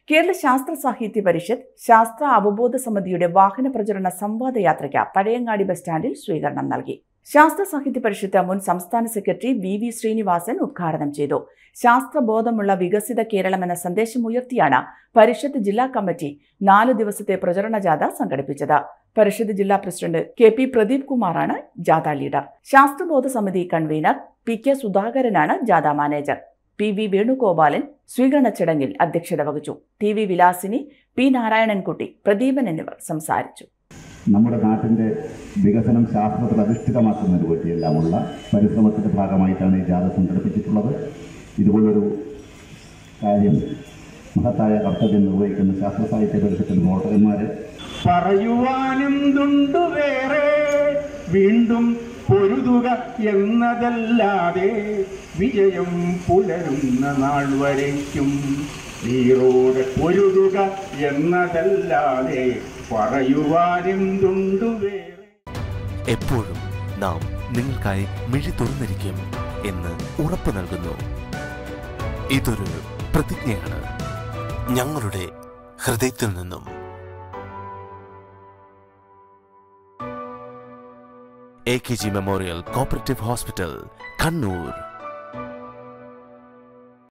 കേരള ശാസ്ത്ര സാഹിത്യ പരിഷത്ത് ശാസ്ത്ര അവബോധ സമിതിയുടെ വാഹന പ്രചരണ സംവാദ യാത്രയ്ക്ക് പഴയങ്ങാടി ബസ് സ്റ്റാൻഡിൽ സ്വീകരണം നൽകി ശാസ്ത്ര സാഹിത്യ പരിഷത്ത് മുൻ സംസ്ഥാന സെക്രട്ടറി വി വി ശ്രീനിവാസൻ ഉദ്ഘാടനം ചെയ്തു ശാസ്ത്രബോധമുള്ള വികസിത കേരളം എന്ന സന്ദേശമുയർത്തിയാണ് പരിഷത്ത് ജില്ലാ കമ്മിറ്റി നാല് ദിവസത്തെ പ്രചരണ ജാഥ സംഘടിപ്പിച്ചത് പരിഷത്ത് ജില്ലാ പ്രസിഡന്റ് കെ പി പ്രദീപ് കുമാറാണ് ജാഥ ലീഡർ ശാസ്ത്രബോധ സമിതി കൺവീനർ പി കെ സുധാകരനാണ് ജാഥ മാനേജർ പി വി വേണുഗോപാലൻ സ്വീകരണ ചടങ്ങിൽ അധ്യക്ഷത വഹിച്ചു T V Vilasini P Narayanankutty Pradeepan എന്നിവർ സംസാരിച്ചു നമ്മുടെ നാട്ടിൻ്റെ വികസനം ശാസ്ത്രത്തിൽ അധിഷ്ഠിതമാക്കുന്നതിന് വേണ്ടിയെല്ലാമുള്ള പരിശ്രമത്തിൻ്റെ ഭാഗമായിട്ടാണ് ഈ ജാഥ സംഘടിപ്പിച്ചിട്ടുള്ളത് ഇതുപോലൊരു കാര്യം മഹത്തായ കർത്തവ്യം നിർവഹിക്കുന്ന ശാസ്ത്ര സാഹിത്യ പരിഷത്തിൻ്റെ പ്രവർത്തകന്മാർ പറയുവാനെന്തുണ്ടു വേറെ വീണ്ടും പൊരുതുക എന്നതല്ലാതെ വിജയം പുലരുന്ന നാൾ വരയ്ക്കും വീറോടെ പൊരുതുക എന്നതല്ലാതെ പറയുവാനെന്തുണ്ടു വേറെ എപ്പോഴും നാം നിങ്ങൾക്കായി മിഴി തുറന്നിരിക്കും എന്ന് ഉറപ്പു നൽകുന്നു ഇതൊരു പ്രതിജ്ഞയാണ് ഞങ്ങളുടെ ഹൃദയത്തിൽ നിന്നും A K G memorial cooperative hospital Kannur